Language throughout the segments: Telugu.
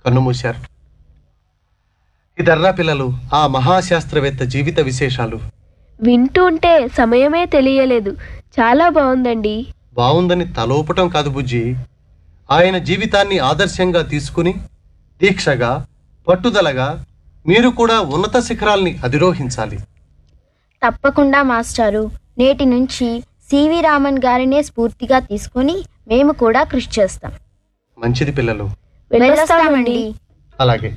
కన్నుమూశారు ఇదర్రా పిల్లలు ఆ మహాశాస్త్రవేత్త జీవిత విశేషాలు వింటుంటే సమయమే తెలియలేదు చాలా బాగుందండి బావుందని తలోపటం కాదు బుజ్జి ఆయన జీవితాన్ని ఆదర్శంగా తీసుకుని దీక్షగా పట్టుదలగా మీరు కూడా ఉన్నత శిఖరాల్ని అధిరోహించాలి తప్పకుండా మాస్టారు నేటి నుంచి సివి రామన్ గారినే స్ఫూర్తిగా తీసుకొని మేము కూడా కృషి చేస్తాం మంచిది పిల్లలు వెళ్ళొస్తామండి అలాగే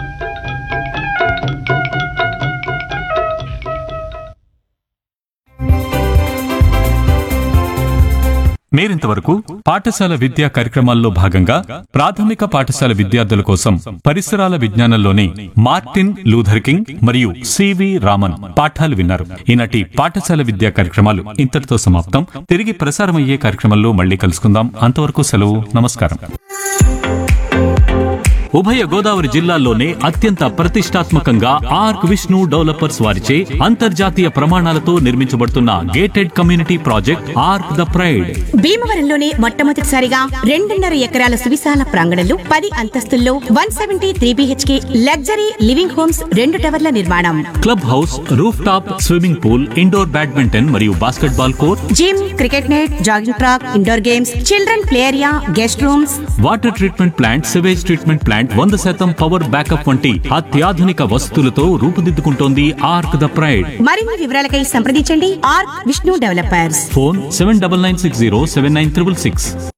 మీరింతవరకు పాఠశాల విద్యా కార్యక్రమాల్లో భాగంగా ప్రాథమిక పాఠశాల విద్యార్థుల కోసం పరిసరాల విజ్ఞానంలోని మార్టిన్ లూథర్ కింగ్ మరియు సివి రామన్ పాఠాలు విన్నారు ఈనాటి పాఠశాల విద్యా కార్యక్రమాలు ఇంతటితో సమాప్తం తిరిగి ప్రసారమయ్యే కార్యక్రమంలో మళ్ళీ కలుసుకుందాం అంతవరకు సెలవు నమస్కారం ఉభయ గోదావరి జిల్లాల్లోనే అత్యంత ప్రతిష్టాత్మకంగా ఆర్క్ విష్ణు డెవలపర్స్ వారిచే అంతర్జాతీయ ప్రమాణాలతో నిర్మించబడుతున్న gated community project arc the pride భీమవరంలోనే మొట్టమొదటిసారిగా రెండున్నర ఎకరాల సువిశాల ప్రాంగణంలో పది అంతస్తుల్లో one seventy three BHK luxury living homes రెండు టవర్ల నిర్మాణం club house roof top swimming pool indoor badminton మరియు basketball court gym cricket net jogging track indoor games children play area guest rooms water treatment plant sewage treatment plant వంద శాతం పవర్ బ్యాకప్ వంటి అత్యాధునిక వసతులతో రూపుదిద్దుకుంటోంది ఆర్క్ ద ప్రైడ్ మరిన్ని వివరాలకై సంప్రదించండి R Vishnu developers phone seven double nine six zero seven nine triple six